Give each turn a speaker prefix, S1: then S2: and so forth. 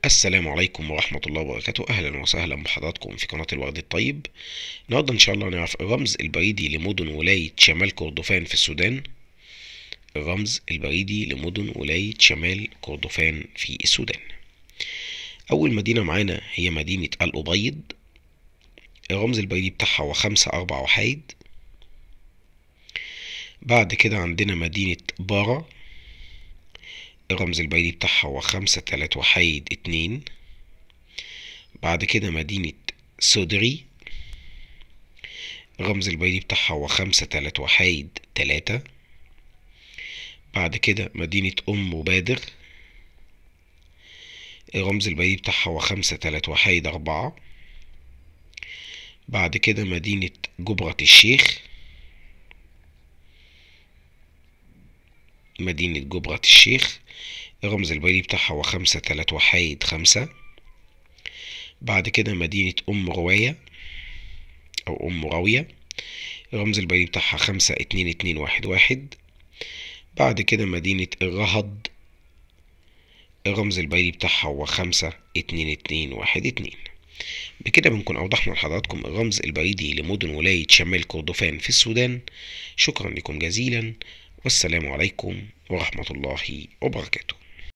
S1: السلام عليكم ورحمة الله وبركاته أهلا وسهلا بحضراتكم في قناة الورد الطيب النهاردة إن شاء الله نعرف الرمز البريدي لمدن ولاية شمال كردفان في السودان الرمز البريدي لمدن ولاية شمال كردفان في السودان أول مدينة معانا هي مدينة الأبيض الرمز البريدي بتاعها هو خمسة أربع وحيد بعد كده عندنا مدينة بارا الرمز البريدي بتاعها هو خمسة تلات وحيد اتنين بعد كده مدينة سودري الرمز البريدي بتاعها هو خمسة تلات وحيد تلاتة بعد كده مدينة أم مبادر الرمز البريدي بتاعها هو خمسة تلات وحيد أربعة بعد كده مدينة جبرة الشيخ مدينة جبرة الشيخ الرمز البريدي بتاعها هو خمسة تلات وحيد خمسة بعد كده مدينة أم رواية أو أم راوية الرمز البريدي بتاعها خمسة اتنين اتنين واحد واحد بعد كده مدينة الرهض الرمز البريدي بتاعها هو خمسة اتنين اتنين واحد اتنين بكده بنكون أوضحنا لحضراتكم الرمز البريدي لمدن ولاية شمال كردفان في السودان شكرا لكم جزيلا والسلام عليكم ورحمة الله وبركاته